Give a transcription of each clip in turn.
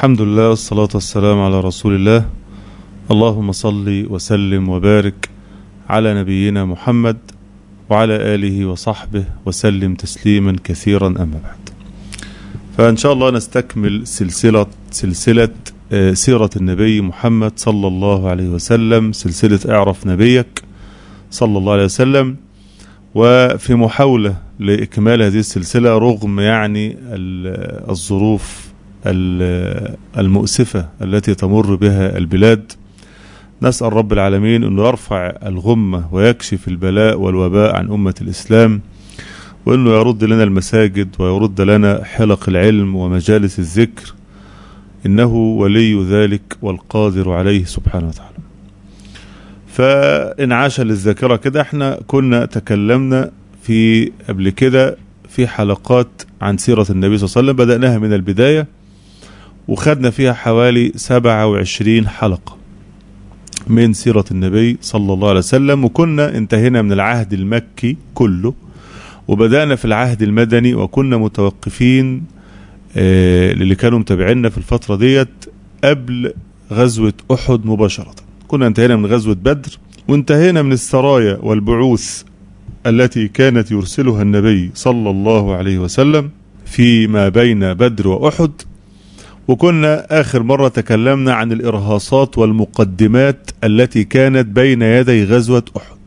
الحمد لله والصلاة والسلام على رسول الله اللهم صل وسلم وبارك على نبينا محمد وعلى آله وصحبه وسلم تسليما كثيرا أما بعد فإن شاء الله نستكمل سلسلة سلسلة آه، سيرة النبي محمد صلى الله عليه وسلم سلسلة اعرف نبيك صلى الله عليه وسلم وفي محاولة لإكمال هذه السلسلة رغم يعني ال- الظروف ال- المؤسفة التي تمر بها البلاد نسأل رب العالمين أنه يرفع الغمة ويكشف البلاء والوباء عن أمة الإسلام وأنه يرد لنا المساجد ويرد لنا حلق العلم ومجالس الذكر إنه ولي ذلك والقادر عليه سبحانه وتعالى فإنعاشا للذاكرة كده احنا كنا تكلمنا في قبل كده في حلقات عن سيرة النبي صلى الله عليه وسلم بدأناها من البداية وخدنا فيها حوالي 27 حلقة من سيرة النبي صلى الله عليه وسلم وكنا انتهينا من العهد المكي كله وبدأنا في العهد المدني وكنا متوقفين آه، للي كانوا متابعينا في الفترة ديت قبل غزوة أحد مباشرة كنا انتهينا من غزوة بدر وانتهينا من السرايا والبعوث التي كانت يرسلها النبي صلى الله عليه وسلم فيما بين بدر وأحد وكنا آخر مرة تكلمنا عن الإرهاصات والمقدمات التي كانت بين يدي غزوة أحد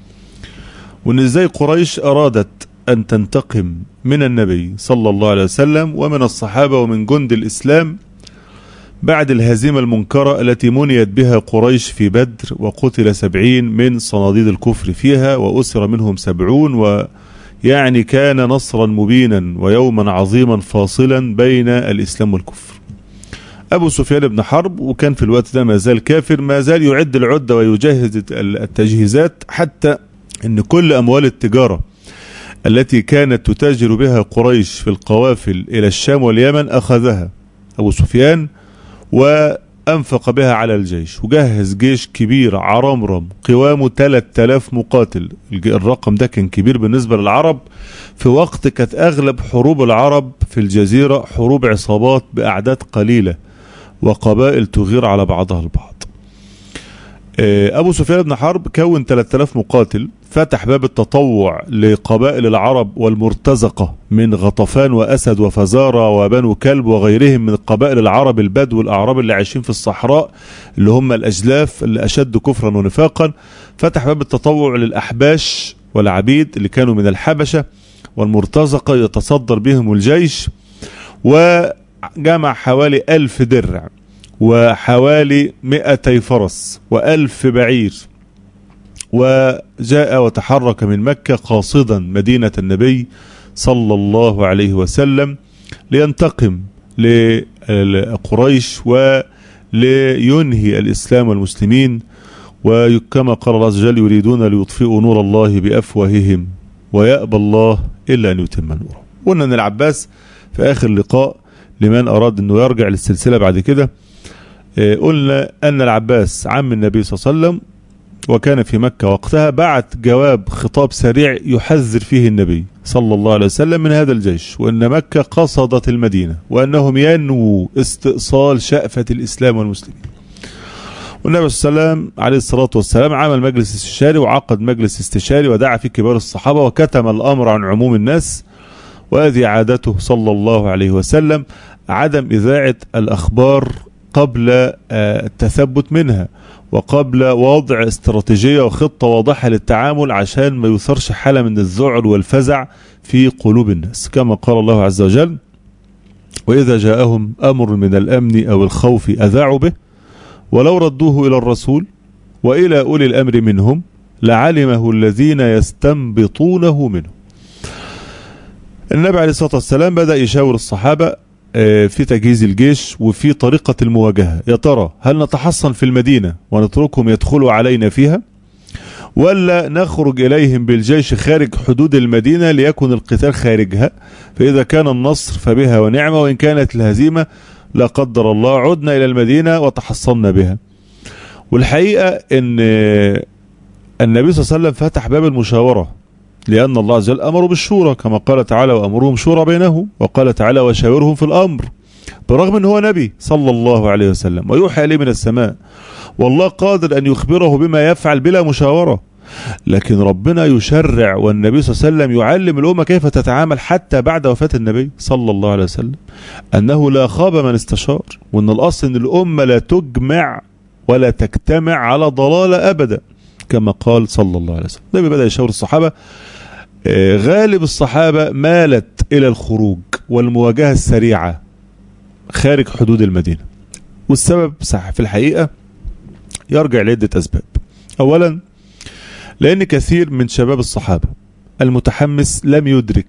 وإن إزاي قريش أرادت أن تنتقم من النبي صلى الله عليه وسلم ومن الصحابة ومن جند الإسلام بعد الهزيمة المنكرة التي منيت بها قريش في بدر وقتل سبعين من صناديد الكفر فيها وأسر منهم سبعون ويعني كان نصرا مبينا ويوما عظيما فاصلا بين الإسلام والكفر أبو سفيان بن حرب وكان في الوقت ده ما زال كافر ما زال يعد العدة ويجهز التجهيزات حتى أن كل أموال التجارة التي كانت تتاجر بها قريش في القوافل إلى الشام واليمن أخذها أبو سفيان وأنفق بها على الجيش وجهز جيش كبير عرمرم قوامه 3000 مقاتل الج- الرقم ده كان كبير بالنسبة للعرب في وقت كانت أغلب حروب العرب في الجزيرة حروب عصابات بأعداد قليلة وقبائل تغير على بعضها البعض آه، أبو سفيان بن حرب كون 3000 مقاتل فتح باب التطوع لقبائل العرب والمرتزقة من غطفان وأسد وفزارة وبنو كلب وغيرهم من قبائل العرب البدو والأعراب اللي عايشين في الصحراء اللي هم الأجلاف اللي أشد كفرا ونفاقا فتح باب التطوع للأحباش والعبيد اللي كانوا من الحبشة والمرتزقة يتصدر بهم الجيش وجمع حوالي ألف درع وحوالي مئتي فرس وألف بعير وجاء وتحرك من مكة قاصدا مدينة النبي صلى الله عليه وسلم لينتقم لقريش ولينهي الإسلام والمسلمين وكما قال الله عز وجل يريدون ليطفئوا نور الله بأفواههم ويأبى الله إلا أن يتم نوره قلنا أن العباس في آخر لقاء لمن أراد أنه يرجع للسلسلة بعد كده آه، قلنا أن العباس عم النبي صلى الله عليه وسلم وكان في مكة وقتها بعت جواب خطاب سريع يحذر فيه النبي صلى الله عليه وسلم من هذا الجيش وأن مكة قصدت المدينة وأنهم ينووا استئصال شأفة الإسلام والمسلمين والنبي صلى الله عليه وسلم عليه الصلاة والسلام عمل مجلس استشاري وعقد مجلس استشاري ودعا فيه كبار الصحابة وكتم الأمر عن عموم الناس وهذه عادته صلى الله عليه وسلم عدم إذاعة الأخبار قبل آه، التثبت منها وقبل وضع استراتيجية وخطة واضحة للتعامل عشان ما يثرش حالة من الذعر والفزع في قلوب الناس كما قال الله عز وجل وإذا جاءهم أمر من الأمن أو الخوف أذاعوا به ولو ردوه إلى الرسول وإلى أولي الأمر منهم لعلمه الذين يستنبطونه منه النبي عليه الصلاة والسلام بدأ يشاور الصحابة آه، في تجهيز الجيش وفي طريقة المواجهة يا ترى هل نتحصن في المدينة ونتركهم يدخلوا علينا فيها ولا نخرج إليهم بالجيش خارج حدود المدينة ليكن القتال خارجها فإذا كان النصر فبها ونعمة وإن كانت الهزيمة لا قدر الله عدنا إلى المدينة وتحصلنا بها والحقيقة أن آه، النبي صلى الله عليه وسلم فتح باب المشاورة لأن الله عز وجل أمره بالشورى كما قال تعالى وأمرهم شورى بينهم وقال تعالى وشاورهم في الأمر برغم ان هو نبي صلى الله عليه وسلم ويوحى اليه من السماء والله قادر ان يخبره بما يفعل بلا مشاوره لكن ربنا يشرع والنبي صلى الله عليه وسلم يعلم الامه كيف تتعامل حتى بعد وفاه النبي صلى الله عليه وسلم انه لا خاب من استشار وان الاصل ان الامه لا تجمع ولا تجتمع على ضلاله ابدا كما قال صلى الله عليه وسلم النبي بدا يشاور الصحابه آه، غالب الصحابه مالت الى الخروج والمواجهه السريعه خارج حدود المدينه والسبب صح في الحقيقه يرجع لعده اسباب اولا لان كثير من شباب الصحابه المتحمس لم يدرك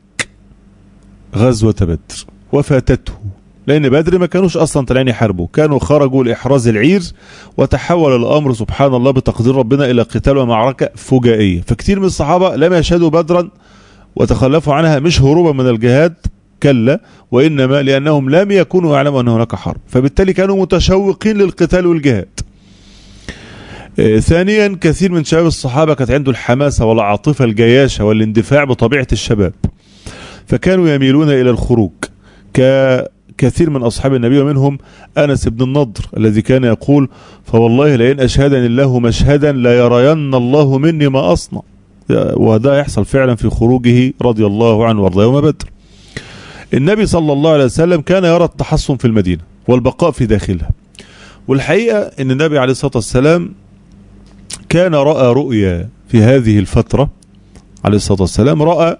غزوه بدر وفاتته لان بدر ما كانوش اصلا طالعين يحاربوا كانوا خرجوا لاحراز العير وتحول الامر سبحان الله بتقدير ربنا الى قتال ومعركه فجائيه فكتير من الصحابه لم يشهدوا بدرا وتخلفوا عنها مش هروبا من الجهاد كلا وانما لانهم لم يكونوا يعلموا ان هناك حرب فبالتالي كانوا متشوقين للقتال والجهاد آه، ثانيا كثير من شباب الصحابه كانت عنده الحماسه والعاطفه الجياشه والاندفاع بطبيعه الشباب فكانوا يميلون الى الخروج ككثير من اصحاب النبي ومنهم انس بن النضر الذي كان يقول فوالله لئن اشهدني الله مشهدا لا يرين الله مني ما اصنع وده يحصل فعلا في خروجه رضي الله عنه وارضاه يوم بدر النبي صلى الله عليه وسلم كان يرى التحصن في المدينه والبقاء في داخلها والحقيقه ان النبي عليه الصلاه والسلام كان راى رؤيا في هذه الفتره عليه الصلاه والسلام راى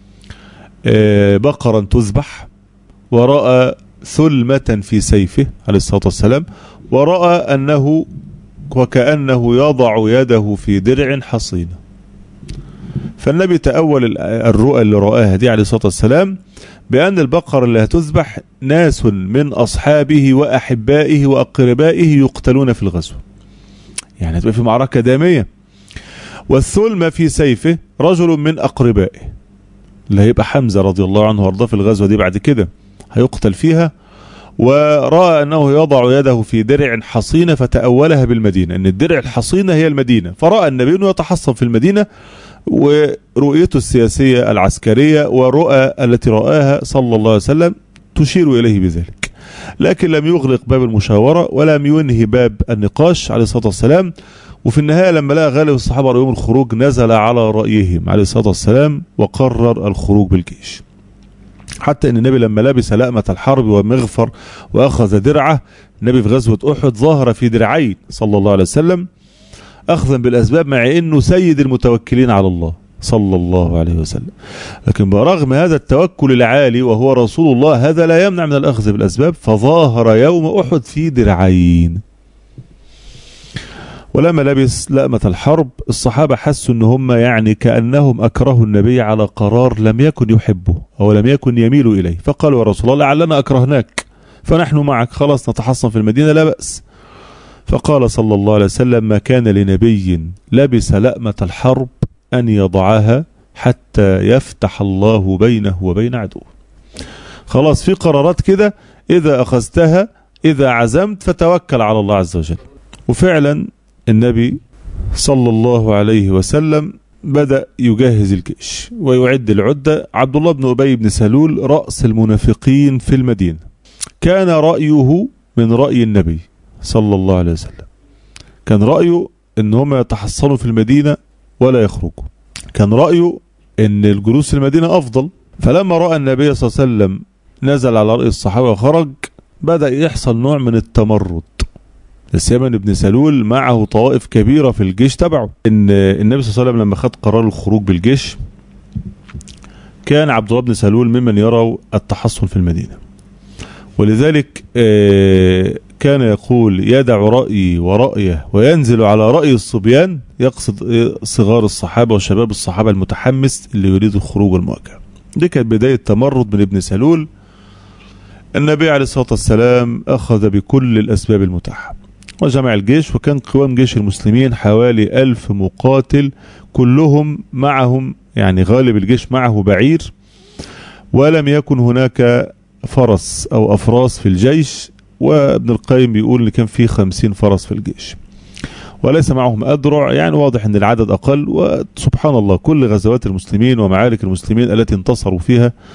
آه، بقرا تذبح وراى ثلمه في سيفه عليه الصلاه والسلام وراى انه وكانه يضع يده في درع حصينه فالنبي تأول الرؤى اللي رآها دي عليه الصلاة والسلام بأن البقر اللي هتذبح ناس من أصحابه وأحبائه وأقربائه يقتلون في الغزو يعني هتبقى في معركة دامية والثلم في سيفه رجل من أقربائه اللي هيبقى حمزة رضي الله عنه وارضاه في الغزوة دي بعد كده هيقتل فيها ورأى أنه يضع يده في درع حصينة فتأولها بالمدينة أن الدرع الحصينة هي المدينة فرأى النبي أنه يتحصن في المدينة ورؤيته السياسية العسكرية والرؤى التي رآها صلى الله عليه وسلم تشير إليه بذلك لكن لم يغلق باب المشاورة ولم ينهي باب النقاش عليه الصلاة والسلام وفي النهاية لما لقى غالب الصحابة يوم الخروج نزل على رأيهم عليه الصلاة والسلام وقرر الخروج بالجيش حتى ان النبي لما لبس لأمة الحرب ومغفر واخذ درعه النبي في غزوة احد ظهر في درعين صلى الله عليه وسلم اخذا بالاسباب مع انه سيد المتوكلين على الله صلى الله عليه وسلم لكن برغم هذا التوكل العالي وهو رسول الله هذا لا يمنع من الاخذ بالاسباب فظاهر يوم احد في درعين ولما لبس لأمة الحرب الصحابة حسوا ان هم يعني كأنهم أكرهوا النبي على قرار لم يكن يحبه أو لم يكن يميل إليه فقالوا يا رسول الله لعلنا أكرهناك فنحن معك خلاص نتحصن في المدينة لا بأس فقال صلى الله عليه وسلم ما كان لنبي لبس لأمة الحرب أن يضعها حتى يفتح الله بينه وبين عدوه خلاص في قرارات كده إذا أخذتها إذا عزمت فتوكل على الله عز وجل وفعلا النبي صلى الله عليه وسلم بدأ يجهز الجيش ويعد العدة عبد الله بن أبي بن سلول رأس المنافقين في المدينة كان رأيه من رأي النبي صلى الله عليه وسلم كان رأيه ان هم يتحصنوا في المدينة ولا يخرجوا كان رأيه ان الجلوس في المدينة افضل فلما رأى النبي صلى الله عليه وسلم نزل على رأي الصحابة وخرج بدأ يحصل نوع من التمرد سيما ابن سلول معه طوائف كبيرة في الجيش تبعه ان النبي صلى الله عليه وسلم لما خد قرار الخروج بالجيش كان عبد الله بن سلول ممن يروا التحصن في المدينة ولذلك كان يقول يدع رأيي ورأيه وينزل على رأي الصبيان يقصد صغار الصحابة وشباب الصحابة المتحمس اللي يريد الخروج والمواجهة دي كانت بداية تمرد من ابن سلول النبي عليه الصلاة والسلام أخذ بكل الأسباب المتاحة وجمع الجيش وكان قوام جيش المسلمين حوالي ألف مقاتل كلهم معهم يعني غالب الجيش معه بعير ولم يكن هناك فرس أو أفراس في الجيش وابن القيم بيقول ان كان في خمسين فرس في الجيش وليس معهم أدرع يعني واضح أن العدد أقل وسبحان الله كل غزوات المسلمين ومعارك المسلمين التي انتصروا فيها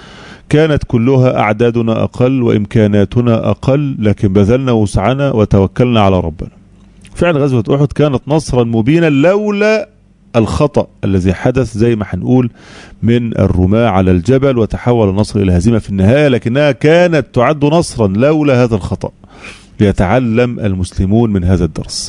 كانت كلها أعدادنا أقل وإمكاناتنا أقل لكن بذلنا وسعنا وتوكلنا على ربنا فعلا غزوة أحد كانت نصرا مبينا لولا الخطأ الذي حدث زي ما هنقول من الرماة على الجبل وتحول النصر إلى هزيمة في النهاية لكنها كانت تعد نصرا لولا هذا الخطأ ليتعلم المسلمون من هذا الدرس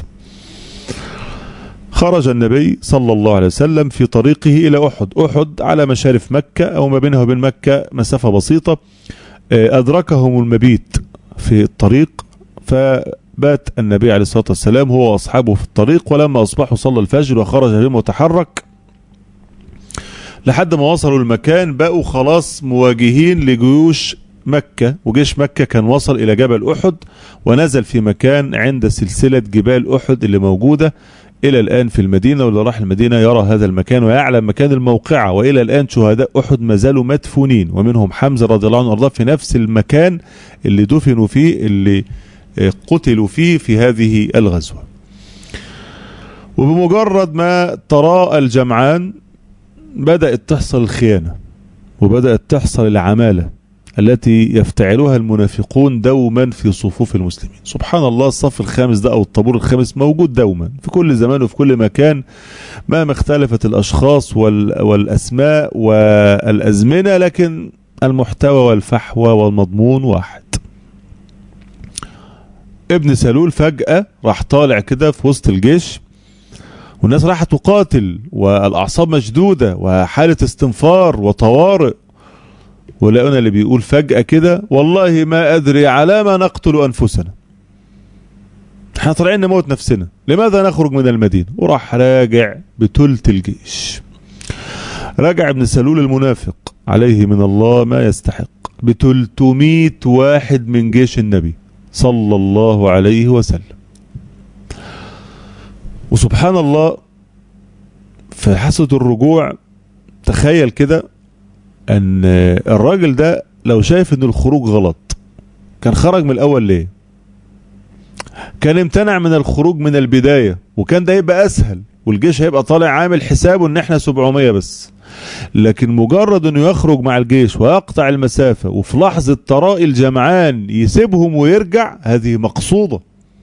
خرج النبي صلى الله عليه وسلم في طريقه إلى أحد أحد على مشارف مكة أو ما بينها وبين مكة مسافة بسيطة أدركهم المبيت في الطريق فبات النبي عليه الصلاة والسلام هو وأصحابه في الطريق ولما أصبحوا صلى الفجر وخرج بهم وتحرك لحد ما وصلوا المكان بقوا خلاص مواجهين لجيوش مكة وجيش مكة كان وصل إلى جبل أحد ونزل في مكان عند سلسلة جبال أحد اللي موجودة إلى الآن في المدينة واللي راح المدينة يرى هذا المكان ويعلم مكان الموقعة وإلى الآن شهداء أحد ما زالوا مدفونين ومنهم حمزة رضي الله عنه وأرضاه في نفس المكان اللي دفنوا فيه اللي قتلوا فيه في هذه الغزوة وبمجرد ما تراءى الجمعان بدأت تحصل الخيانة وبدأت تحصل العمالة التي يفتعلها المنافقون دوما في صفوف المسلمين سبحان الله الصف الخامس ده أو الطابور الخامس موجود دوما في كل زمان وفي كل مكان مهما اختلفت الأشخاص والأسماء والأزمنة لكن المحتوى والفحوى والمضمون واحد ابن سلول فجأة راح طالع كده في وسط الجيش والناس راح تقاتل والأعصاب مشدودة وحالة استنفار وطوارئ ولقونا اللي بيقول فجأة كده والله ما أدري على ما نقتل أنفسنا احنا طالعين نموت نفسنا لماذا نخرج من المدينة وراح راجع بتلت الجيش رجع ابن سلول المنافق عليه من الله ما يستحق بتلتمية واحد من جيش النبي صلى الله عليه وسلم وسبحان الله في حصة الرجوع تخيل كده ان الراجل ده لو شايف ان الخروج غلط كان خرج من الاول ليه كان امتنع من الخروج من البداية وكان ده يبقى اسهل والجيش هيبقى طالع عامل حسابه ان احنا 700 بس لكن مجرد انه يخرج مع الجيش ويقطع المسافة وفي لحظة تراءي الجمعان يسيبهم ويرجع هذه مقصودة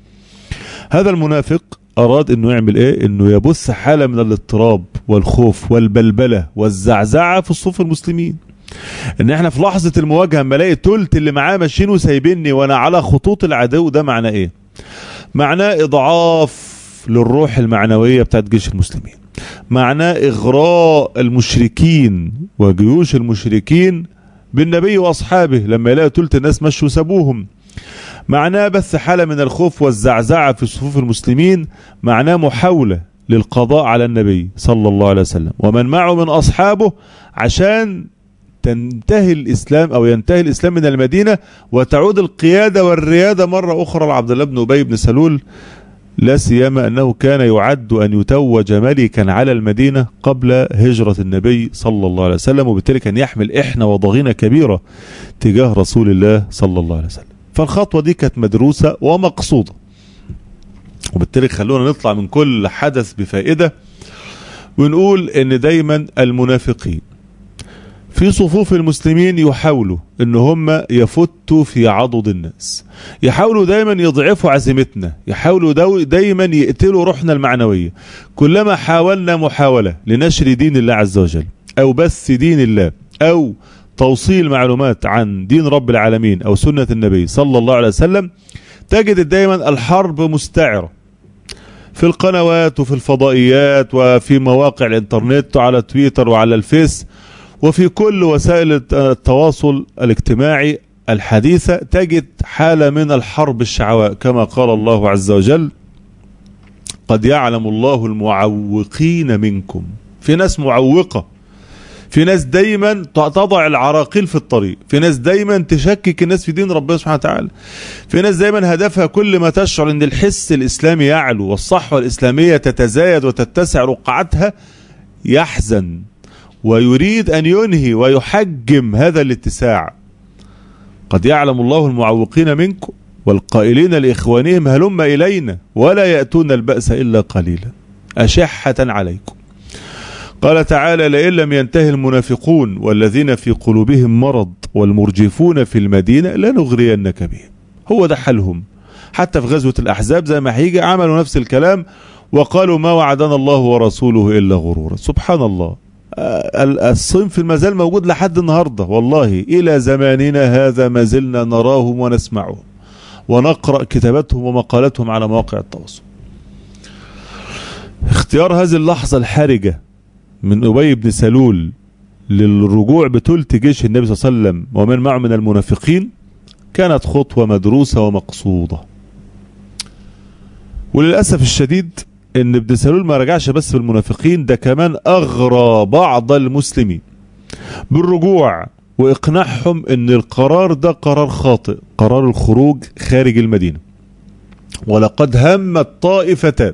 هذا المنافق اراد انه يعمل ايه انه يبث حالة من الاضطراب والخوف والبلبلة والزعزعة في صفوف المسلمين ان احنا في لحظة المواجهة اما الاقي تلت اللي معاه ماشيين وسايبيني وانا على خطوط العدو ده معناه ايه معناه اضعاف للروح المعنوية بتاعت جيش المسلمين معناه اغراء المشركين وجيوش المشركين بالنبي واصحابه لما يلاقوا تلت الناس مشوا سابوهم معناه بث حالة من الخوف والزعزعة في صفوف المسلمين معناه محاولة للقضاء على النبي صلى الله عليه وسلم ومن معه من أصحابه عشان تنتهي الإسلام أو ينتهي الإسلام من المدينة وتعود القيادة والريادة مرة أخرى لعبد الله بن أبي بن سلول لا سيما أنه كان يعد أن يتوج ملكا على المدينة قبل هجرة النبي صلى الله عليه وسلم وبالتالي كان يحمل إحنى وضغينة كبيرة تجاه رسول الله صلى الله عليه وسلم فالخطوة دي كانت مدروسة ومقصودة وبالتالي خلونا نطلع من كل حدث بفائدة ونقول ان دايما المنافقين في صفوف المسلمين يحاولوا ان هم يفتوا في عضد الناس يحاولوا دايما يضعفوا عزيمتنا يحاولوا دايما يقتلوا روحنا المعنوية كلما حاولنا محاولة لنشر دين الله عز وجل او بث دين الله او توصيل معلومات عن دين رب العالمين او سنة النبي صلى الله عليه وسلم تجد دايما الحرب مستعرة في القنوات وفي الفضائيات وفي مواقع الانترنت وعلى تويتر وعلى الفيس وفي كل وسائل التواصل الاجتماعي الحديثة تجد حالة من الحرب الشعواء كما قال الله عز وجل قد يعلم الله المعوقين منكم في ناس معوقة في ناس دايما تضع العراقيل في الطريق في ناس دايما تشكك الناس في دين ربنا سبحانه وتعالى في ناس دايما هدفها كل ما تشعر ان الحس الاسلامي يعلو والصحوة الاسلامية تتزايد وتتسع رقعتها يحزن ويريد ان ينهي ويحجم هذا الاتساع قد يعلم الله المعوقين منكم والقائلين لإخوانهم هلم إلينا ولا يأتون البأس إلا قليلا أشحة عليكم قال تعالى لئن لم ينتهي المنافقون والذين في قلوبهم مرض والمرجفون في المدينة لنغرينك بهم هو ده حالهم حتى في غزوة الأحزاب زي ما هيجي عملوا نفس الكلام وقالوا ما وعدنا الله ورسوله إلا غرورا سبحان الله الصنف المازال موجود لحد النهاردة والله إلى زماننا هذا ما زلنا نراهم ونسمعهم ونقرأ كتاباتهم ومقالاتهم على مواقع التواصل اختيار هذه اللحظة الحرجة من أبي بن سلول للرجوع بثلث جيش النبي صلى الله عليه وسلم ومن معه من المنافقين كانت خطوة مدروسة ومقصودة وللأسف الشديد ان ابن سلول ما رجعش بس بالمنافقين ده كمان اغرى بعض المسلمين بالرجوع واقناعهم ان القرار ده قرار خاطئ قرار الخروج خارج المدينة ولقد همت طائفتان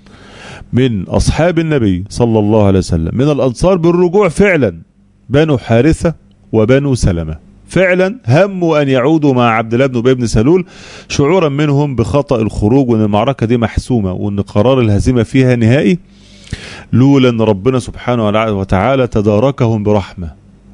من اصحاب النبي صلى الله عليه وسلم من الانصار بالرجوع فعلا بنو حارثة وبنو سلمة فعلا هموا ان يعودوا مع عبد الله بن ابي بن سلول شعورا منهم بخطا الخروج وان المعركه دي محسومه وان قرار الهزيمه فيها نهائي لولا ان ربنا سبحانه وتعالى تداركهم برحمه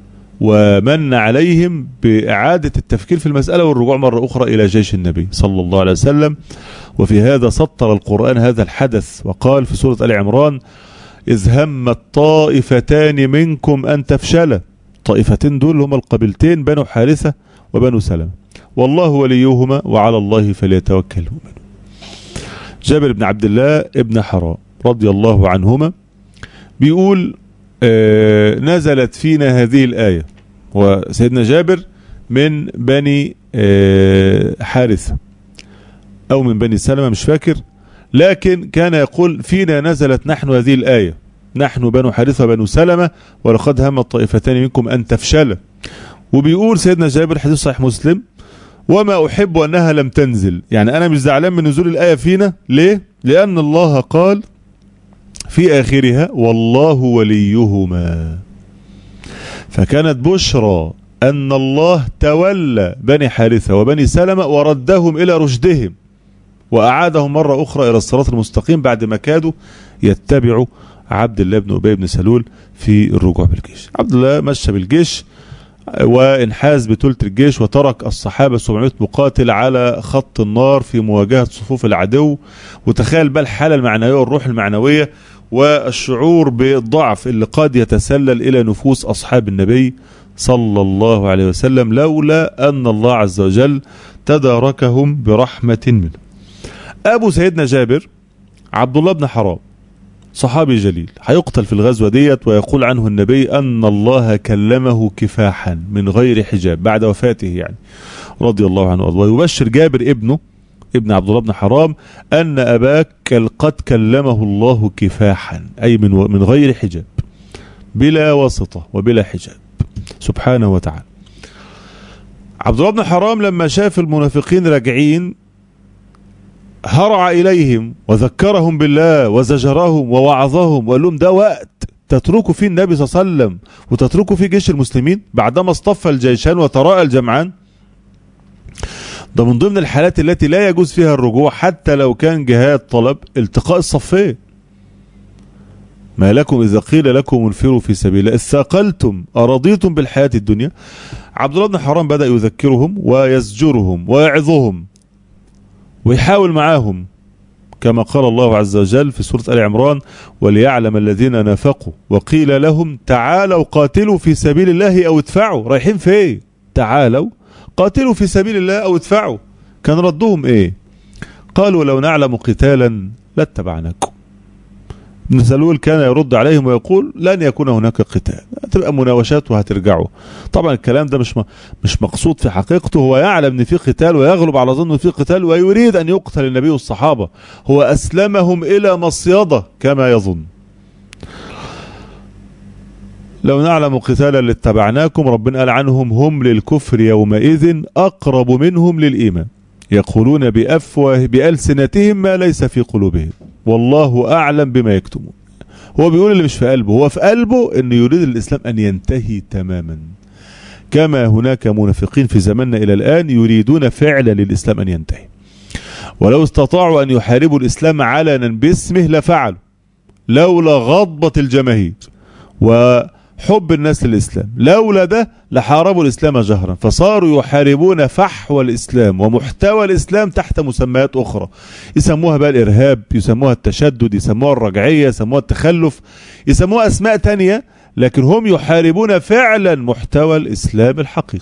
ومن عليهم باعاده التفكير في المساله والرجوع مره اخرى الى جيش النبي صلى الله عليه وسلم وفي هذا سطر القران هذا الحدث وقال في سوره ال عمران اذ همت طائفتان منكم ان تفشلا الطائفتين دول هم القبيلتين بنو حارثة وبنو سلمة والله وليهما وعلى الله فليتوكل المؤمنون جابر بن عبد الله ابن حرام رضي الله عنهما بيقول آه نزلت فينا هذه الآية وسيدنا جابر من بني آه حارثة أو من بني سلمة مش فاكر لكن كان يقول فينا نزلت نحن هذه الآية نحن بنو حارثة وبنو سلمة ولقد هم الطائفتان منكم أن تفشل وبيقول سيدنا جابر حديث صحيح مسلم وما أحب أنها لم تنزل يعني أنا مش زعلان من نزول الآية فينا ليه؟ لأن الله قال في آخرها والله وليهما فكانت بشرى أن الله تولى بني حارثة وبني سلمة وردهم إلى رشدهم وأعادهم مرة أخرى إلى الصراط المستقيم بعد ما كادوا يتبعوا عبد الله بن أبي بن سلول في الرجوع بالجيش عبد الله مشى بالجيش وانحاز بثلث الجيش وترك الصحابة 700 مقاتل على خط النار في مواجهة صفوف العدو وتخيل بقى الحالة المعنوية والروح المعنوية والشعور بالضعف اللي قد يتسلل إلى نفوس أصحاب النبي صلى الله عليه وسلم لولا أن الله عز وجل تداركهم برحمة منه أبو سيدنا جابر عبد الله بن حرام صحابي جليل هيقتل في الغزوة ديت ويقول عنه النبي أن الله كلمه كفاحا من غير حجاب بعد وفاته يعني رضي الله عنه ويبشر جابر ابنه ابن عبد الله بن حرام أن أباك قد كلمه الله كفاحا أي من, من غير حجاب بلا واسطة وبلا حجاب سبحانه وتعالى عبد الله بن حرام لما شاف المنافقين راجعين هرع إليهم وذكرهم بالله وزجرهم ووعظهم وقال لهم ده وقت تتركوا فيه النبي صلى الله عليه وسلم وتتركوا فيه جيش المسلمين بعدما اصطف الجيشان وتراءى الجمعان ده من ضمن الحالات التي لا يجوز فيها الرجوع حتى لو كان جهاد طلب التقاء الصفين ما لكم إذا قيل لكم انفروا في سبيل الله اثاقلتم أرضيتم بالحياة الدنيا عبد الله بن حرام بدأ يذكرهم ويزجرهم ويعظهم ويحاول معاهم كما قال الله عز وجل في سورة آل عمران وليعلم الذين نافقوا وقيل لهم تعالوا قاتلوا في سبيل الله أو ادفعوا رايحين في ايه تعالوا قاتلوا في سبيل الله أو ادفعوا كان ردهم ايه قالوا لو نعلم قتالا لاتبعناكم ابن سلول كان يرد عليهم ويقول لن يكون هناك قتال هتبقى مناوشات وهترجعوا طبعا الكلام ده مش مش مقصود في حقيقته هو يعلم ان في قتال ويغلب على ظنه في قتال ويريد ان يقتل النبي والصحابه هو اسلمهم الى مصيده كما يظن لو نعلم قتالا لاتبعناكم ربنا قال عنهم هم للكفر يومئذ اقرب منهم للايمان يقولون بافواه بالسنتهم ما ليس في قلوبهم والله أعلم بما يكتمون هو بيقول اللي مش في قلبه هو في قلبه أنه يريد الإسلام أن ينتهي تماما كما هناك منافقين في زماننا إلى الآن يريدون فعلا للإسلام أن ينتهي ولو استطاعوا أن يحاربوا الإسلام علنا باسمه لفعلوا لولا غضبة الجماهير حب الناس للإسلام لولا ده لحاربوا الإسلام جهرا فصاروا يحاربون فحوى الإسلام ومحتوى الإسلام تحت مسميات أخرى يسموها بقى الإرهاب يسموها التشدد يسموها الرجعية يسموها التخلف يسموها أسماء تانية لكن هم يحاربون فعلا محتوى الإسلام الحقيقي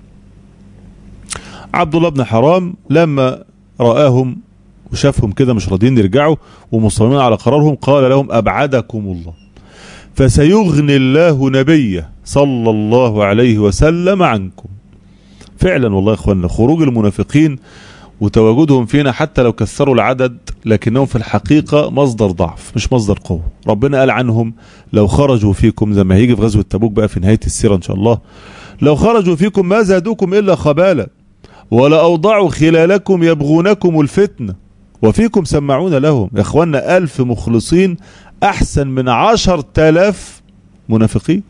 عبد الله بن حرام لما رآهم وشافهم كده مش راضيين يرجعوا ومصممين على قرارهم قال لهم أبعدكم الله فسيغني الله نبيه صلى الله عليه وسلم عنكم فعلا والله يا اخوانا خروج المنافقين وتواجدهم فينا حتى لو كثروا العدد لكنهم في الحقيقة مصدر ضعف مش مصدر قوة ربنا قال عنهم لو خرجوا فيكم زي ما هيجي في غزوة تبوك بقى في نهاية السيرة إن شاء الله لو خرجوا فيكم ما زادوكم إلا خبالا ولا أوضعوا خلالكم يبغونكم الفتنة وفيكم سمعون لهم يا اخوانا ألف مخلصين أحسن من عشر تلاف منافقين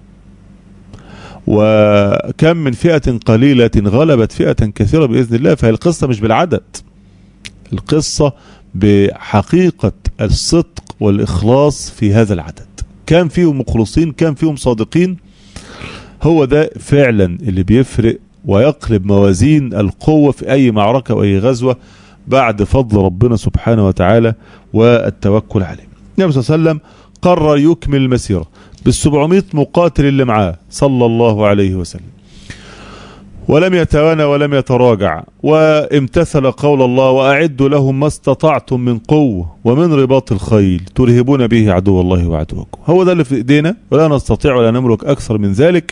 وكم من فئة قليلة غلبت فئة كثيرة بإذن الله فهي القصة مش بالعدد القصة بحقيقة الصدق والإخلاص في هذا العدد كان فيهم مخلصين كان فيهم صادقين هو ده فعلا اللي بيفرق ويقلب موازين القوة في أي معركة وأي غزوة بعد فضل ربنا سبحانه وتعالى والتوكل عليه النبي صلى الله عليه وسلم قرر يكمل المسيرة بالسبعمائة مقاتل اللي معاه صلى الله عليه وسلم ولم يتوانى ولم يتراجع وامتثل قول الله وأعدوا لهم ما استطعتم من قوة ومن رباط الخيل ترهبون به عدو الله وعدوكم هو ده اللي في ايدينا ولا نستطيع ولا نملك أكثر من ذلك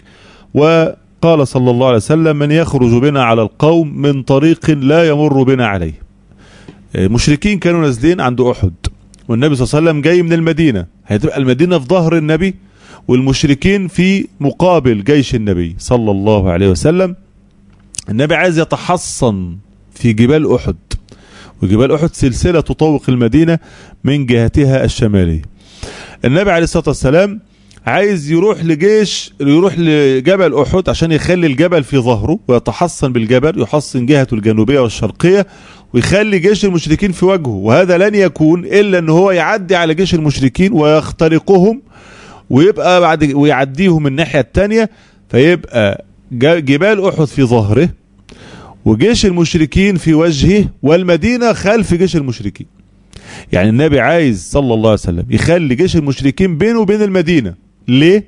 وقال صلى الله عليه وسلم من يخرج بنا على القوم من طريق لا يمر بنا عليه مشركين كانوا نازلين عند أحد والنبي صلى الله عليه وسلم جاي من المدينة هتبقى المدينة في ظهر النبي والمشركين في مقابل جيش النبي صلى الله عليه وسلم النبي عايز يتحصن في جبال أحد وجبال أحد سلسلة تطوق المدينة من جهتها الشمالية النبي عليه الصلاة والسلام عايز يروح لجيش يروح لجبل أحد عشان يخلي الجبل في ظهره ويتحصن بالجبل يحصن جهته الجنوبية والشرقية ويخلي جيش المشركين في وجهه وهذا لن يكون إلا أن هو يعدي على جيش المشركين ويخترقهم ويبقى بعد ويعديهم من الناحية التانية فيبقى جبال أحد في ظهره وجيش المشركين في وجهه والمدينة خلف جيش المشركين يعني النبي عايز صلى الله عليه وسلم يخلي جيش المشركين بينه وبين المدينة ليه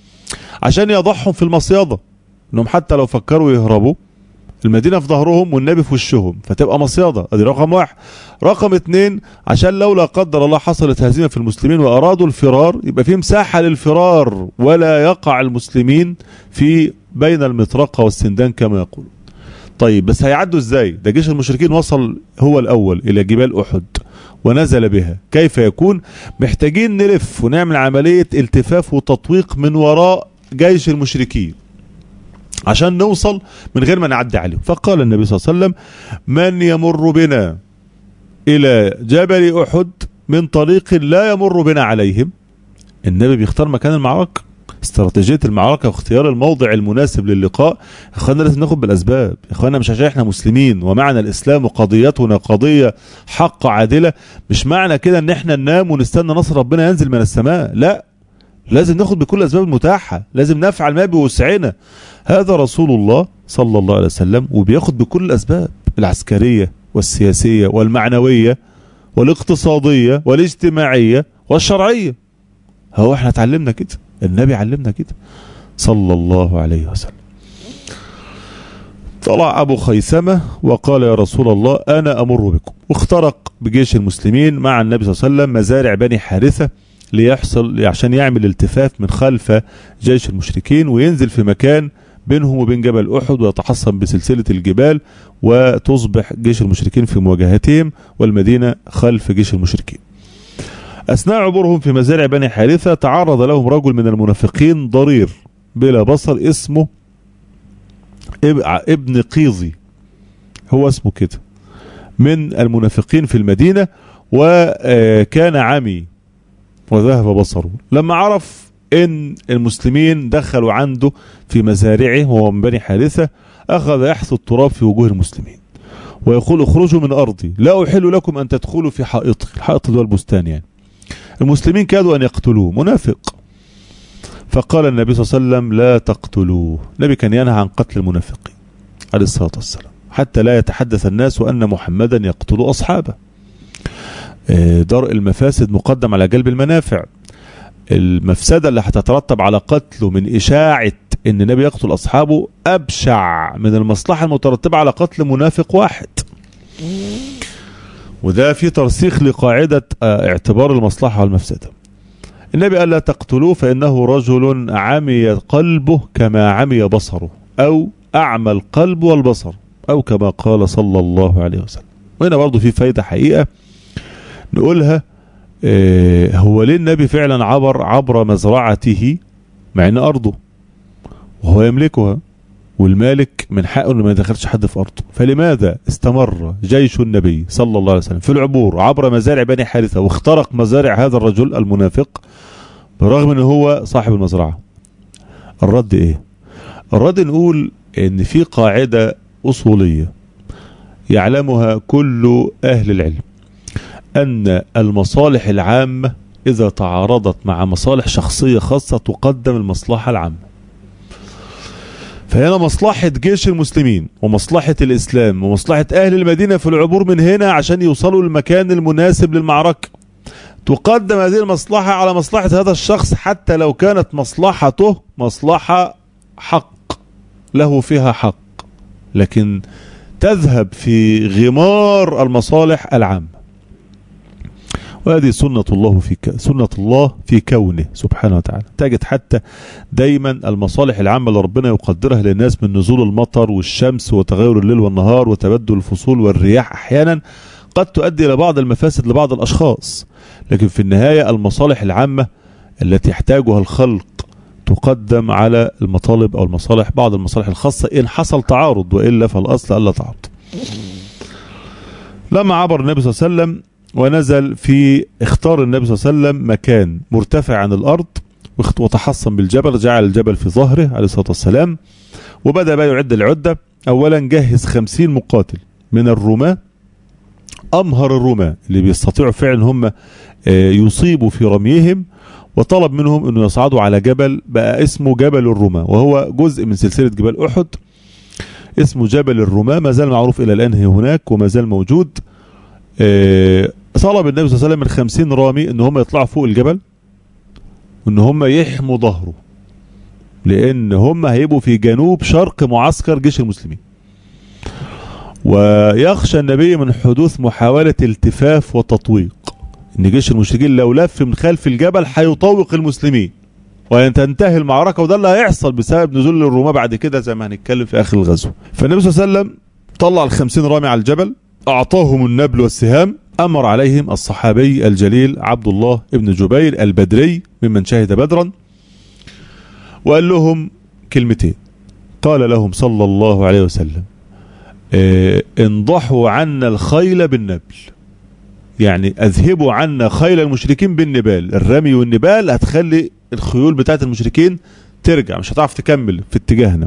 عشان يضحهم في المصيادة انهم حتى لو فكروا يهربوا المدينة في ظهرهم والنبي في وشهم فتبقى مصيادة ادي رقم واحد رقم اتنين عشان لو لا قدر الله حصلت هزيمة في المسلمين وارادوا الفرار يبقى في مساحة للفرار ولا يقع المسلمين في بين المطرقة والسندان كما يقول طيب بس هيعدوا ازاي ده جيش المشركين وصل هو الاول الى جبال احد ونزل بها كيف يكون محتاجين نلف ونعمل عملية التفاف وتطويق من وراء جيش المشركين عشان نوصل من غير ما نعدي عليهم فقال النبي صلى الله عليه وسلم من يمر بنا إلى جبل أحد من طريق لا يمر بنا عليهم النبي بيختار مكان المعركة استراتيجية المعركة واختيار الموضع المناسب للقاء اخوانا لازم ناخد بالاسباب اخوانا مش عشان احنا مسلمين ومعنى الاسلام وقضيتنا قضية حق عادلة مش معنى كده ان احنا ننام ونستنى نصر ربنا ينزل من السماء لا لازم ناخد بكل الاسباب المتاحة لازم نفعل ما بوسعنا هذا رسول الله صلى الله عليه وسلم وبياخد بكل الاسباب العسكرية والسياسية والمعنوية والاقتصادية والاجتماعية والشرعية هو احنا اتعلمنا كده النبي علمنا كده صلى الله عليه وسلم طلع أبو خيثمة وقال يا رسول الله أنا أمر بكم واخترق بجيش المسلمين مع النبي صلى الله عليه وسلم مزارع بني حارثة ليحصل عشان يعمل التفاف من خلف جيش المشركين وينزل في مكان بينهم وبين جبل أحد ويتحصن بسلسلة الجبال وتصبح جيش المشركين في مواجهتهم والمدينة خلف جيش المشركين أثناء عبورهم في مزارع بني حارثة تعرض لهم رجل من المنافقين ضرير بلا بصر اسمه ابن قيظي هو اسمه كده من المنافقين في المدينة وكان عمي وذهب بصره لما عرف ان المسلمين دخلوا عنده في مزارعه وهو من بني حارثة اخذ يحث التراب في وجوه المسلمين ويقول اخرجوا من ارضي لا احل لكم ان تدخلوا في حائطي الحائط اللي هو البستان يعني المسلمين كادوا أن يقتلوه منافق فقال النبي صلى الله عليه وسلم لا تقتلوه النبي كان ينهى عن قتل المنافقين عليه الصلاة والسلام حتى لا يتحدث الناس أن محمدا يقتل أصحابه درء المفاسد مقدم على جلب المنافع المفسدة اللي هتترتب على قتله من إشاعة أن النبي يقتل أصحابه أبشع من المصلحة المترتبة على قتل منافق واحد وده في ترسيخ لقاعدة اعتبار المصلحة والمفسدة النبي قال لا تقتلوه فإنه رجل عمي قلبه كما عمي بصره أو أعمى القلب والبصر أو كما قال صلى الله عليه وسلم وهنا برضو في فايدة حقيقة نقولها اه هو ليه النبي فعلا عبر عبر مزرعته مع ان ارضه وهو يملكها والمالك من حقه انه ما يدخلش حد في ارضه فلماذا استمر جيش النبي صلى الله عليه وسلم في العبور عبر مزارع بني حارثه واخترق مزارع هذا الرجل المنافق برغم ان هو صاحب المزرعه الرد ايه الرد نقول ان في قاعده اصوليه يعلمها كل اهل العلم أن المصالح العامة إذا تعارضت مع مصالح شخصية خاصة تقدم المصلحة العامة فهنا مصلحة جيش المسلمين ومصلحة الإسلام ومصلحة أهل المدينة في العبور من هنا عشان يوصلوا للمكان المناسب للمعركة تقدم هذه المصلحة على مصلحة هذا الشخص حتى لو كانت مصلحته مصلحة حق له فيها حق لكن تذهب في غمار المصالح العامة وهذه سنة الله في ك... سنة الله في كونه سبحانه وتعالى تجد حتى دايما المصالح العامة اللي ربنا يقدرها للناس من نزول المطر والشمس وتغير الليل والنهار وتبدل الفصول والرياح أحيانا قد تؤدي إلى بعض المفاسد لبعض الأشخاص لكن في النهاية المصالح العامة التي يحتاجها الخلق تقدم على المطالب أو المصالح بعض المصالح الخاصة إن حصل تعارض وإلا فالأصل ألا تعارض لما عبر النبي صلى الله عليه وسلم ونزل في اختار النبي صلى الله عليه وسلم مكان مرتفع عن الأرض وتحصن بالجبل جعل الجبل في ظهره عليه الصلاة والسلام وبدأ بقى يعد العدة أولا جهز خمسين مقاتل من الرماة أمهر الرماة اللي بيستطيعوا فعلا هم يصيبوا في رميهم وطلب منهم أنه يصعدوا على جبل بقى اسمه جبل الرماة وهو جزء من سلسلة جبال أحد اسمه جبل الرماة ما زال معروف إلى الآن هناك وما زال موجود طلب النبي صلى الله عليه وسلم من خمسين رامي ان هم يطلعوا فوق الجبل وان هم يحموا ظهره لان هم هيبقوا في جنوب شرق معسكر جيش المسلمين ويخشى النبي من حدوث محاولة التفاف وتطويق ان جيش المشركين لو لف من خلف الجبل هيطوق المسلمين وتنتهي المعركة وده اللي هيحصل بسبب نزول الرومان بعد كده زي ما هنتكلم في اخر الغزو فالنبي صلى الله عليه وسلم طلع الخمسين رامي على الجبل أعطاهم النبل والسهام أمر عليهم الصحابي الجليل عبد الله ابن جبير البدري ممن شهد بدرا وقال لهم كلمتين قال لهم صلى الله عليه وسلم اه انضحوا عنا الخيل بالنبل يعني اذهبوا عنا خيل المشركين بالنبال الرمي والنبال هتخلي الخيول بتاعت المشركين ترجع مش هتعرف تكمل في اتجاهنا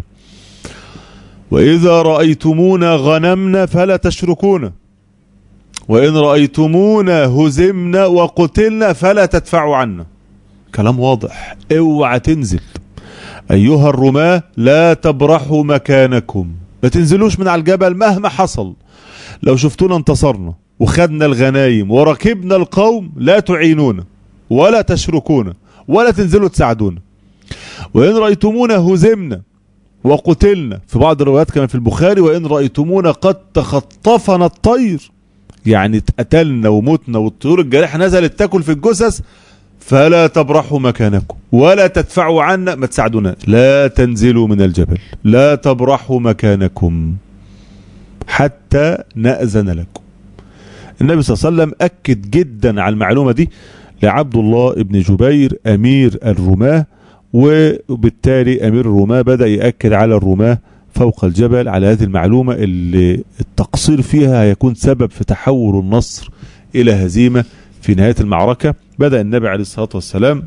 وإذا رأيتمونا غنمنا فلا تشركونا وإن رأيتمونا هزمنا وقتلنا فلا تدفعوا عنا كلام واضح اوعى تنزل أيها الرماة لا تبرحوا مكانكم ما تنزلوش من على الجبل مهما حصل لو شفتونا انتصرنا وخدنا الغنايم وركبنا القوم لا تعينونا ولا تشركونا ولا تنزلوا تساعدونا وإن رأيتمونا هزمنا وقتلنا في بعض الروايات كما في البخاري وإن رأيتمونا قد تخطفنا الطير يعني اتقتلنا ومتنا والطيور الجارحة نزلت تاكل في الجثث فلا تبرحوا مكانكم ولا تدفعوا عنا ما تساعدونا لا تنزلوا من الجبل لا تبرحوا مكانكم حتى نأذن لكم النبي صلى الله عليه وسلم أكد جدا على المعلومة دي لعبد الله ابن جبير أمير الرماه وبالتالي أمير الرماة بدأ يأكد على الرماة فوق الجبل على هذه المعلومة اللي التقصير فيها هيكون سبب في تحول النصر إلى هزيمة في نهاية المعركة بدأ النبي عليه الصلاة والسلام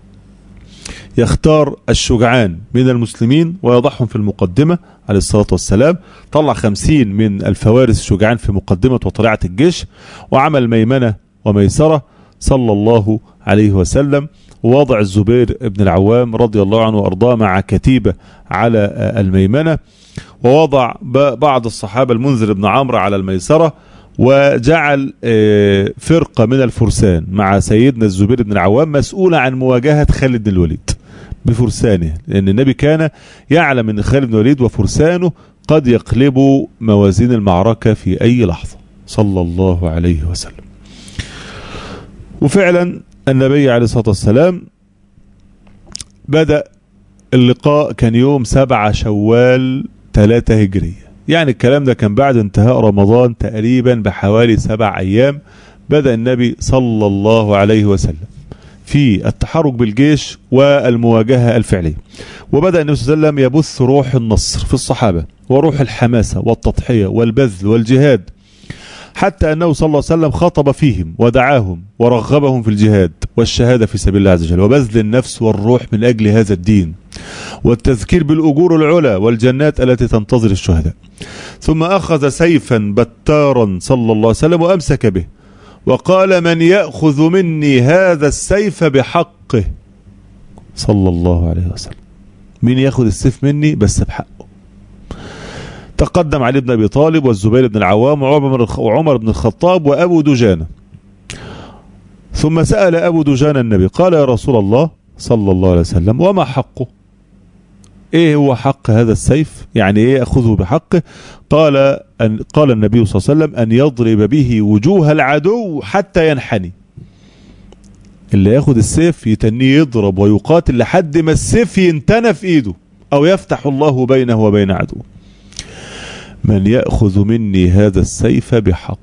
يختار الشجعان من المسلمين ويضعهم في المقدمة عليه الصلاة والسلام طلع خمسين من الفوارس الشجعان في مقدمة وطلعة الجيش وعمل ميمنة وميسرة صلى الله عليه وسلم ووضع الزبير بن العوام رضي الله عنه وأرضاه مع كتيبة على الميمنة ووضع بعض الصحابة المنذر بن عمرو على الميسرة وجعل فرقة من الفرسان مع سيدنا الزبير بن العوام مسؤولة عن مواجهة خالد بن الوليد بفرسانه لأن النبي كان يعلم أن خالد بن الوليد وفرسانه قد يقلبوا موازين المعركة في أي لحظة صلى الله عليه وسلم وفعلا النبي عليه الصلاة والسلام بدأ اللقاء كان يوم سبعة شوال ثلاثة هجرية يعني الكلام ده كان بعد انتهاء رمضان تقريبا بحوالي سبع أيام بدأ النبي صلى الله عليه وسلم في التحرك بالجيش والمواجهة الفعلية وبدأ النبي صلى الله عليه وسلم يبث روح النصر في الصحابة وروح الحماسة والتضحية والبذل والجهاد حتى أنه صلى الله عليه وسلم خطب فيهم ودعاهم ورغبهم في الجهاد والشهادة في سبيل الله عز وجل وبذل النفس والروح من أجل هذا الدين والتذكير بالأجور العلا والجنات التي تنتظر الشهداء ثم أخذ سيفا بتارا صلى الله عليه وسلم وأمسك به وقال من يأخذ مني هذا السيف بحقه صلى الله عليه وسلم مين ياخذ السيف مني بس بحقه تقدم علي بن أبي طالب والزبير بن العوام وعمر بن الخطاب وأبو دجانة ثم سأل أبو دجانة النبي قال يا رسول الله صلى الله عليه وسلم وما حقه ايه هو حق هذا السيف يعني ايه اخذه بحقه قال أن قال النبي صلى الله عليه وسلم ان يضرب به وجوه العدو حتى ينحني اللي ياخد السيف يتنيه يضرب ويقاتل لحد ما السيف ينتنى في ايده او يفتح الله بينه وبين عدوه من يأخذ مني هذا السيف بحقه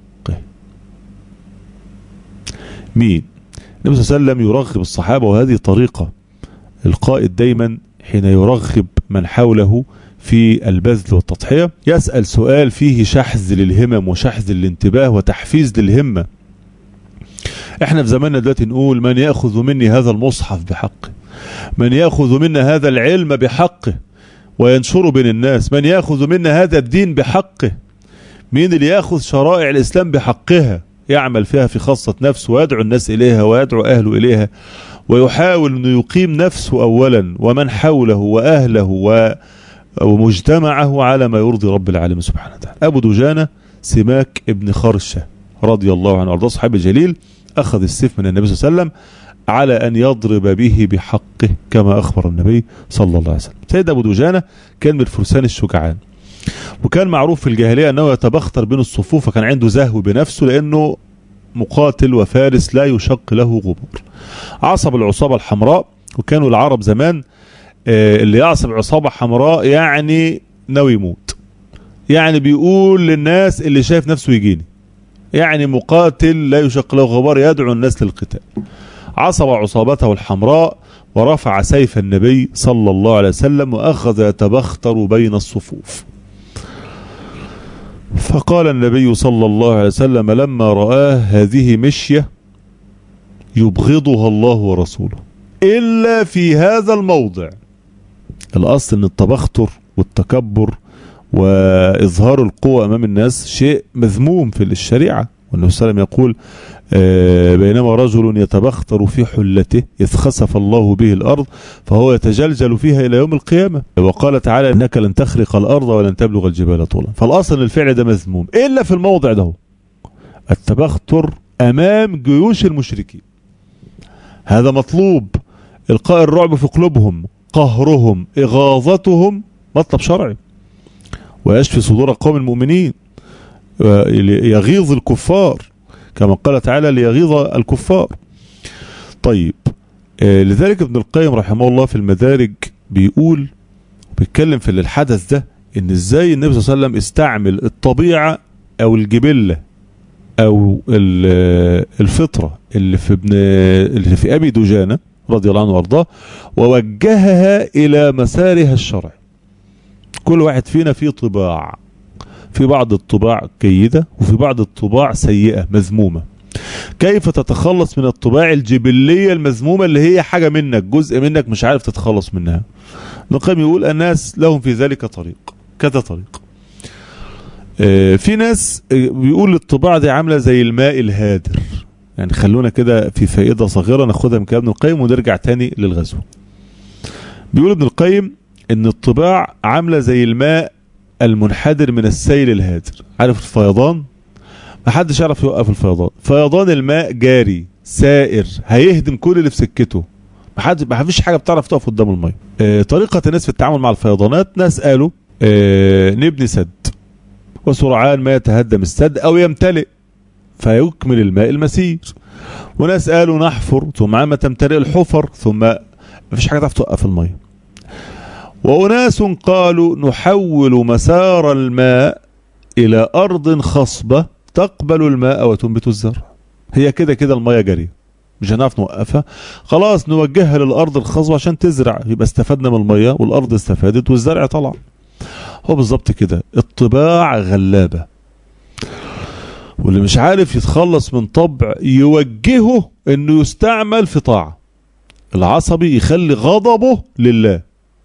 مين النبي صلى الله عليه وسلم يرغب الصحابة وهذه طريقة القائد دايما حين يرغب من حوله في البذل والتضحية يسأل سؤال فيه شحذ للهمم وشحذ للانتباه وتحفيز للهمة احنا في زماننا دلوقتي نقول من يأخذ مني هذا المصحف بحقه من يأخذ منا هذا العلم بحقه وينشره بين الناس من يأخذ منا هذا الدين بحقه مين اللي يأخذ شرائع الإسلام بحقها يعمل فيها في خاصة نفسه ويدعو الناس إليها ويدعو أهله إليها ويحاول أن يقيم نفسه أولا ومن حوله وأهله و ومجتمعه على ما يرضي رب العالمين سبحانه وتعالى أبو دجانة سماك ابن خرشة رضي الله عنه وارضاه صحابي جليل أخذ السيف من النبي صلى الله عليه وسلم على أن يضرب به بحقه كما أخبر النبي صلى الله عليه وسلم سيد أبو دجانة كان من الفرسان الشجعان وكان معروف في الجاهلية أنه يتبختر بين الصفوف فكان عنده زهو بنفسه لأنه مقاتل وفارس لا يشق له غبار عصب العصابة الحمراء وكانوا العرب زمان اللي يعصب عصابة حمراء يعني ناوي يموت يعني بيقول للناس اللي شايف نفسه يجيني يعني مقاتل لا يشق له غبار يدعو الناس للقتال عصب عصابته الحمراء ورفع سيف النبي صلى الله عليه وسلم وأخذ يتبختر بين الصفوف فقال النبي صلى الله عليه وسلم لما رآه هذه مشية يبغضها الله ورسوله إلا في هذا الموضع الأصل أن التبختر والتكبر وإظهار القوة أمام الناس شيء مذموم في الشريعة والنبي صلى الله عليه وسلم يقول بينما رجل يتبختر في حلته إذ خسف الله به الأرض فهو يتجلجل فيها إلى يوم القيامة وقال تعالى إنك لن تخرق الأرض ولن تبلغ الجبال طولا فالأصل الفعل ده مذموم إلا في الموضع ده التبختر أمام جيوش المشركين هذا مطلوب إلقاء الرعب في قلوبهم قهرهم إغاظتهم مطلب شرعي ويشفي صدور قوم المؤمنين يغيظ الكفار كما قال تعالى ليغيظ الكفار طيب آه لذلك ابن القيم رحمه الله في المدارج بيقول بيتكلم في الحدث ده ان ازاي النبي صلى الله عليه وسلم استعمل الطبيعة او الجبلة او الفطرة اللي في ابن اللي في ابي دجانة رضي الله عنه وارضاه ووجهها الى مسارها الشرعي كل واحد فينا فيه طباع في بعض الطباع جيدة وفي بعض الطباع سيئة مذمومة كيف تتخلص من الطباع الجبلية المذمومة اللي هي حاجة منك جزء منك مش عارف تتخلص منها نقيم يقول الناس لهم في ذلك طريق كذا طريق اه في ناس بيقول الطباع دي عاملة زي الماء الهادر يعني خلونا كده في فائدة صغيرة ناخدها من كلام ابن القيم ونرجع تاني للغزو بيقول ابن القيم ان الطباع عاملة زي الماء المنحدر من السيل الهادر عارف الفيضان محدش يعرف يوقف الفيضان فيضان الماء جاري سائر هيهدم كل اللي في سكته محدش ما فيش حاجه بتعرف تقف قدام الميه آه طريقه الناس في التعامل مع الفيضانات ناس قالوا آه نبني سد وسرعان ما يتهدم السد او يمتلئ فيكمل الماء المسير وناس قالوا نحفر ثم عما تمتلئ الحفر ثم ما فيش حاجه تعرف توقف الميه وأناس قالوا نحول مسار الماء إلى أرض خصبة تقبل الماء وتنبت الزرع هي كده كده المية جارية مش هنعرف نوقفها خلاص نوجهها للأرض الخصبة عشان تزرع يبقى استفدنا من المية والأرض استفادت والزرع طلع هو بالظبط كده الطباع غلابة واللي مش عارف يتخلص من طبع يوجهه انه يستعمل في طاعة العصبي يخلي غضبه لله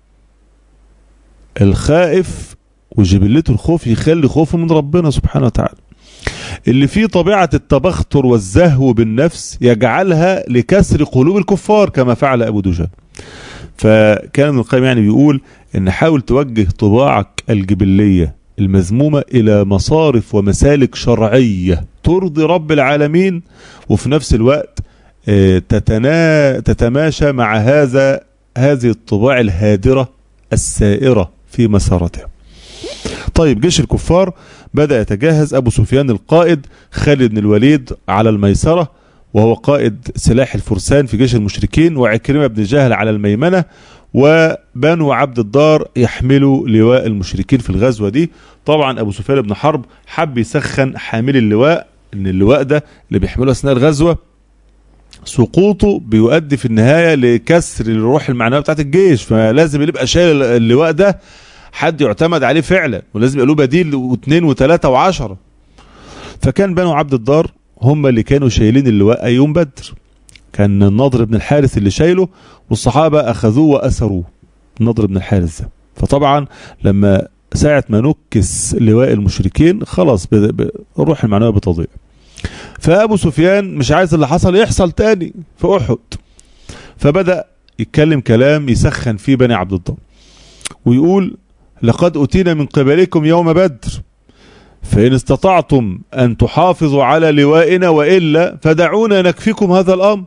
الخائف وجبلته الخوف يخلي خوفه من ربنا سبحانه وتعالى اللي فيه طبيعة التبختر والزهو بالنفس يجعلها لكسر قلوب الكفار كما فعل أبو دجان فكان ابن القيم يعني بيقول ان حاول توجه طباعك الجبلية المذمومة الى مصارف ومسالك شرعية ترضي رب العالمين وفي نفس الوقت تتنا تتماشى مع هذا هذه الطباع الهادرة السائرة في مسارته طيب جيش الكفار بدأ يتجهز أبو سفيان القائد خالد بن الوليد على الميسرة وهو قائد سلاح الفرسان في جيش المشركين وعكرمة بن جهل على الميمنة وبنو عبد الدار يحملوا لواء المشركين في الغزوة دي طبعا أبو سفيان بن حرب حب يسخن حامل اللواء ان اللواء ده اللي بيحمله أثناء الغزوة سقوطه بيؤدي في النهاية لكسر الروح المعنوية بتاعت الجيش فلازم يبقى شايل اللواء ده حد يعتمد عليه فعلا ولازم يبقى له بديل واثنين وثلاثة وعشرة فكان بنو عبد الدار هم اللي كانوا شايلين اللواء يوم بدر كان النضر بن الحارث اللي شايله والصحابة أخذوه وأسروه النضر بن الحارث ده فطبعا لما ساعة ما نكس لواء المشركين خلاص الروح المعنوية بتضيع فأبو سفيان مش عايز اللي حصل يحصل تاني في أحد فبدأ يتكلم كلام يسخن فيه بني عبد الدار ويقول لقد أتينا من قبلكم يوم بدر فإن استطعتم أن تحافظوا على لوائنا وإلا فدعونا نكفيكم هذا الأمر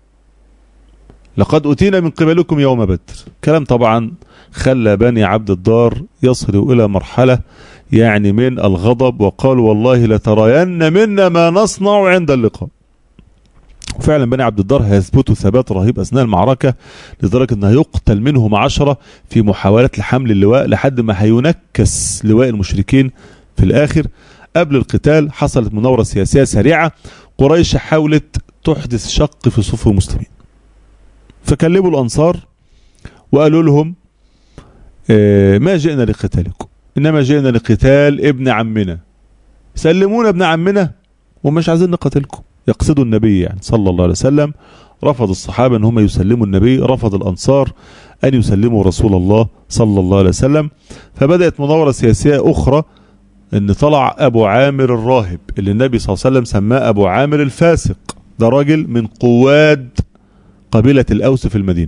لقد أتينا من قبلكم يوم بدر كلام طبعا خلى بني عبد الدار يصلوا إلى مرحلة يعني من الغضب وقالوا والله لترين منا ما نصنع عند اللقاء وفعلا بني عبد الدار هيثبتوا ثبات رهيب اثناء المعركه لدرجه انه يقتل منهم عشرة في محاوله لحمل اللواء لحد ما هينكس لواء المشركين في الاخر قبل القتال حصلت مناوره سياسيه سريعه قريش حاولت تحدث شق في صفوف المسلمين فكلموا الانصار وقالوا لهم اه ما جئنا لقتالكم انما جئنا لقتال ابن عمنا سلمونا ابن عمنا ومش عايزين نقتلكم يقصدوا النبي يعني صلى الله عليه وسلم رفض الصحابة ان هم يسلموا النبي رفض الانصار ان يسلموا رسول الله صلى الله عليه وسلم فبدأت مناورة سياسية اخرى ان طلع ابو عامر الراهب اللي النبي صلى الله عليه وسلم سماه ابو عامر الفاسق ده راجل من قواد قبيلة الاوس في المدينة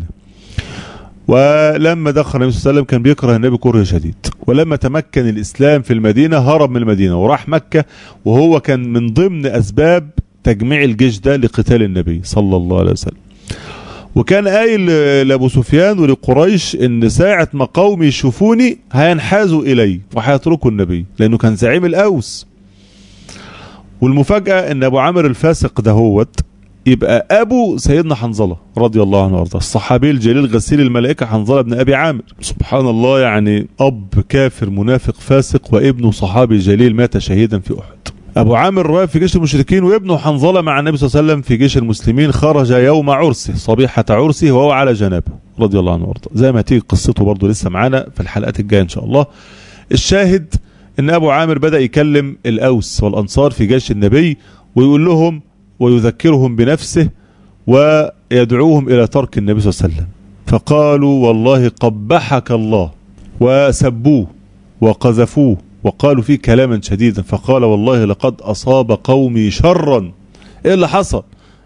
ولما دخل النبي صلى الله عليه وسلم كان بيكره النبي كره شديد ولما تمكن الاسلام في المدينة هرب من المدينة وراح مكة وهو كان من ضمن اسباب تجميع الجيش ده لقتال النبي صلى الله عليه وسلم وكان قايل لابو سفيان ولقريش ان ساعة ما قومي يشوفوني هينحازوا الي وهيتركوا النبي لانه كان زعيم الاوس والمفاجأة ان ابو عامر الفاسق دهوت يبقى ابو سيدنا حنظلة رضي الله عنه وارضاه الصحابي الجليل غسيل الملائكة حنظلة بن ابي عامر سبحان الله يعني اب كافر منافق فاسق وابنه صحابي جليل مات شهيدا في احد ابو عامر رايح في جيش المشركين وابنه حنظله مع النبي صلى الله عليه وسلم في جيش المسلمين خرج يوم عرسه صبيحه عرسه وهو على جنابه رضي الله عنه وارضاه زي ما تيجي قصته برضه لسه معانا في الحلقات الجايه ان شاء الله الشاهد ان ابو عامر بدا يكلم الاوس والانصار في جيش النبي ويقول لهم ويذكرهم بنفسه ويدعوهم الى ترك النبي صلى الله عليه وسلم فقالوا والله قبحك الله وسبوه وقذفوه وقالوا فيه كلاما شديدا فقال والله لقد أصاب قومي شرا إيه اللي حصل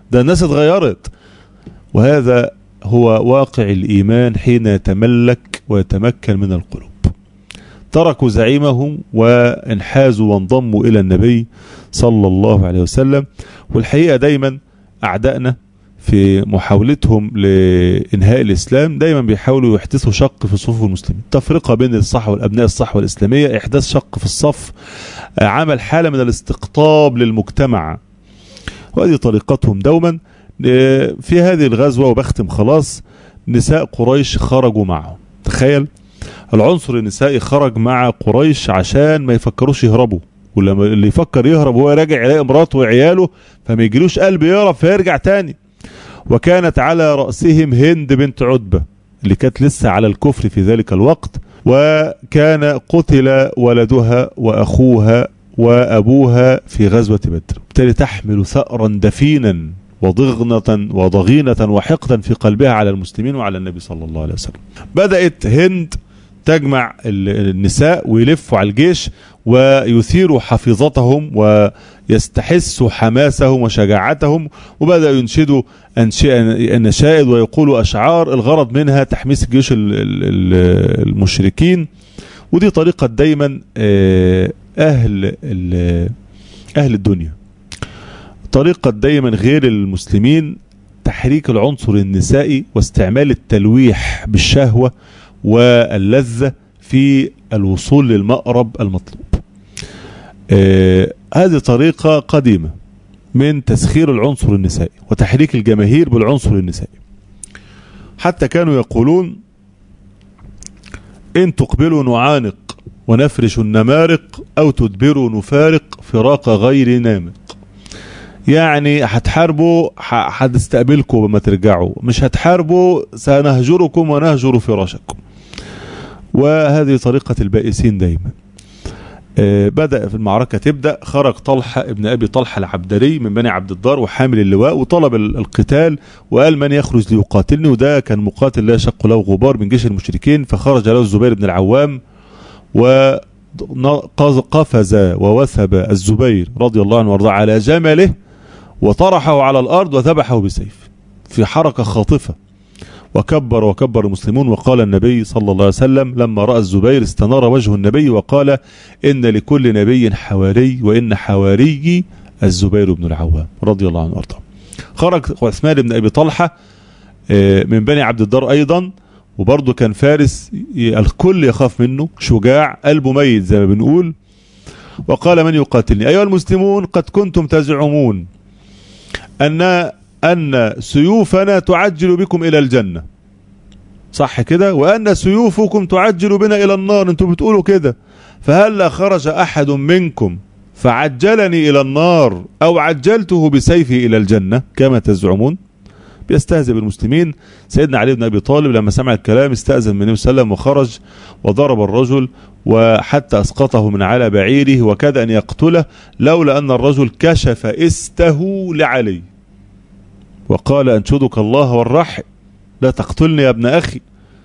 ده الناس اتغيرت وهذا هو واقع الإيمان حين يتملك ويتمكن من القلوب تركوا زعيمهم وانحازوا وانضموا إلى النبي صلى الله عليه وسلم والحقيقة دايما أعدائنا في محاولتهم لإنهاء الإسلام دايما بيحاولوا يحدثوا شق في صفوف المسلمين تفرقة بين الصحوة والأبناء الصحوة الإسلامية إحداث شق في الصف عمل حالة من الاستقطاب للمجتمع وهذه طريقتهم دوما في هذه الغزوة وبختم خلاص نساء قريش خرجوا معهم تخيل العنصر النسائي خرج مع قريش عشان ما يفكروش يهربوا ولما اللي يفكر يهرب وهو راجع يلاقي مراته وعياله فما يجيلوش قلب يهرب فيرجع تاني وكانت على رأسهم هند بنت عتبة اللي كانت لسه على الكفر في ذلك الوقت وكان قتل ولدها وأخوها وأبوها في غزوة بدر بالتالي تحمل ثأرا دفينا وضغنة وضغينة وحقدا في قلبها على المسلمين وعلى النبي صلى الله عليه وسلم بدأت هند تجمع النساء ويلفوا على الجيش ويثيروا حفيظتهم ويستحسوا حماسهم وشجاعتهم وبدأوا ينشدوا النشائد ويقولوا أشعار الغرض منها تحميس الجيوش المشركين ودي طريقة دايما أهل أهل الدنيا طريقة دايما غير المسلمين تحريك العنصر النسائي واستعمال التلويح بالشهوة واللذة في الوصول للمأرب المطلوب آه هذه طريقة قديمة من تسخير العنصر النسائي وتحريك الجماهير بالعنصر النسائي حتى كانوا يقولون إن تقبلوا نعانق ونفرش النمارق أو تدبروا نفارق فراق غير نامق يعني هتحاربوا هتستقبلكم لما ترجعوا مش هتحاربوا سنهجركم ونهجر فراشكم وهذه طريقة البائسين دايما بدأ في المعركة تبدأ خرج طلحة ابن أبي طلحة العبدري من بني عبد الدار وحامل اللواء وطلب القتال وقال من يخرج ليقاتلني وده كان مقاتل لا يشق له غبار من جيش المشركين فخرج له الزبير بن العوام وقفز ووثب الزبير رضي الله عنه وارضاه على جمله وطرحه على الأرض وذبحه بسيف في حركة خاطفة وكبر وكبر المسلمون وقال النبي صلى الله عليه وسلم لما رأى الزبير استنار وجه النبي وقال إن لكل نبي حواري وإن حواري الزبير بن العوام رضي الله عنه وارضاه خرج عثمان بن أبي طلحة من بني عبد الدار أيضا وبرضه كان فارس الكل يخاف منه شجاع قلبه ميت زي ما بنقول وقال من يقاتلني أيها المسلمون قد كنتم تزعمون أن أن سيوفنا تعجل بكم إلى الجنة صح كده وأن سيوفكم تعجل بنا إلى النار أنتم بتقولوا كده فهل خرج أحد منكم فعجلني إلى النار أو عجلته بسيفي إلى الجنة كما تزعمون بيستهزئ بالمسلمين سيدنا علي بن أبي طالب لما سمع الكلام استأذن من النبي صلى الله عليه وسلم وخرج وضرب الرجل وحتى أسقطه من على بعيره وكاد أن يقتله لولا أن الرجل كشف استه لعلي وقال أنشدك الله والرحم لا تقتلني يا ابن أخي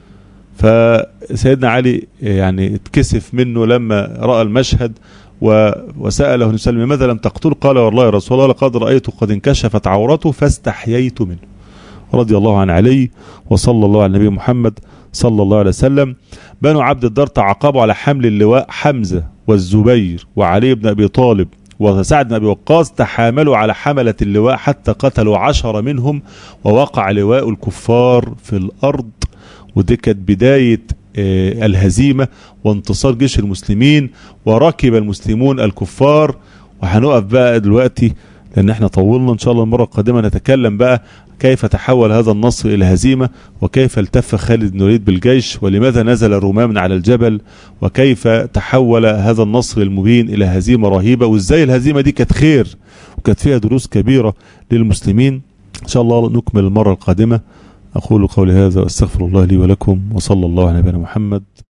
فسيدنا علي يعني اتكسف منه لما رأى المشهد وسأله النبي صلى الله عليه وسلم ماذا لم تقتل قال والله يا رسول الله لقد رأيت قد انكشفت عورته فاستحييت منه رضي الله عن علي وصلى الله على النبي محمد صلى الله عليه وسلم بنو عبد الدار تعاقبوا على حمل اللواء حمزة والزبير وعلي بن أبي طالب وسعد بن أبي وقاص تحاملوا على حملة اللواء حتى قتلوا عشر منهم ووقع لواء الكفار في الأرض ودي كانت بداية الهزيمة وانتصار جيش المسلمين وركب المسلمون الكفار وهنقف بقى دلوقتي لأن احنا طولنا إن شاء الله المرة القادمة نتكلم بقى كيف تحول هذا النصر إلى هزيمة وكيف التف خالد بن الوليد بالجيش ولماذا نزل الرومان من على الجبل وكيف تحول هذا النصر المبين إلى هزيمة رهيبة وإزاي الهزيمة دي كانت خير وكانت فيها دروس كبيرة للمسلمين إن شاء الله نكمل المرة القادمة أقول قولي هذا واستغفر الله لي ولكم وصلى الله على نبينا محمد